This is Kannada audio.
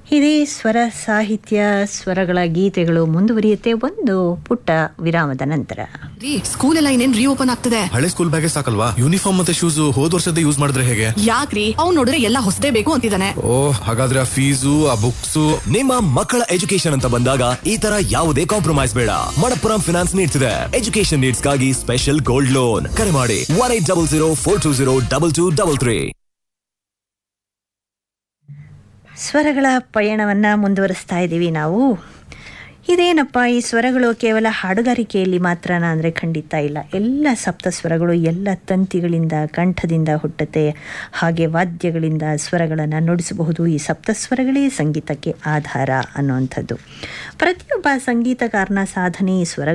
ಇದೇ ಸ್ವರ ಸಾಹಿತ್ಯ ಸ್ವರಗಳ ಗೀತೆಗಳು ಮುಂದುವರಿಯುತ್ತೆ ಒಂದು ಪುಟ್ಟ ವಿರಾಮದ ನಂತರ ರೀ ಸ್ಕೂಲ್ ಎಲ್ಲ ಇನ್ನೇನ್ ರೀಓಪನ್ ಆಗ್ತದೆ ಹಳೆ ಸ್ಕೂಲ್ ಬ್ಯಾಗೇ ಸಾಕಲ್ವಾ ಯೂನಿಫಾರ್ಮ್ ಮತ್ತೆ ಶೂಸ್ ಹೋದ್ ವರ್ಷದ ಯೂಸ್ ಮಾಡಿದ್ರೆ ಹೇಗೆ ಯಾಕ್ರಿ ಅವ್ನ್ ನೋಡಿದ್ರೆ ಎಲ್ಲ ಹೊಸದೇ ಬೇಕು ಅಂತಿದ್ದಾನೆ ಓ ಹಾಗಾದ್ರೆ ಆ ಫೀಸು ಆ ಬುಕ್ಸ್ ನಿಮ್ಮ ಮಕ್ಕಳ ಎಜುಕೇಶನ್ ಅಂತ ಬಂದಾಗ ಈ ತರ ಯಾವುದೇ ಕಾಂಪ್ರಮೈಸ್ ಬೇಡ ಮಣಪ್ಪುರಂ ಫಿನಾನ್ಸ್ ನೀಡ್ತಿದೆ ಎಜುಕೇಶನ್ ನೀಡ್ಸ್ ಗಾಗಿ ಸ್ಪೆಷಲ್ ಗೋಲ್ಡ್ ಲೋನ್ ಕರೆ ಮಾಡಿ one eight double zero four two zero double two double three ಸ್ವರಗಳ ಪಯಣವನ್ನು ಮುಂದುವರಿಸ್ತಾ ಇದ್ದೀವಿ ನಾವು ಇದೇನಪ್ಪ ಈ ಸ್ವರಗಳು ಕೇವಲ ಹಾಡುಗಾರಿಕೆಯಲ್ಲಿ ಮಾತ್ರನಾ ಅಂದರೆ ಖಂಡಿತ ಇಲ್ಲ ಎಲ್ಲ ಸಪ್ತ ಸ್ವರಗಳು ಎಲ್ಲ ತಂತಿಗಳಿಂದ ಕಂಠದಿಂದ ಹುಟ್ಟುತ್ತೆ ಹಾಗೆ ವಾದ್ಯಗಳಿಂದ ಸ್ವರಗಳನ್ನು ನುಡಿಸಬಹುದು ಈ ಸಪ್ತ ಸ್ವರಗಳೇ ಸಂಗೀತಕ್ಕೆ ಆಧಾರ ಅನ್ನುವಂಥದ್ದು ಪ್ರತಿಯೊಬ್ಬ ಸಂಗೀತಕಾರನ ಸಾಧನೆ ಈ ಸ್ವರ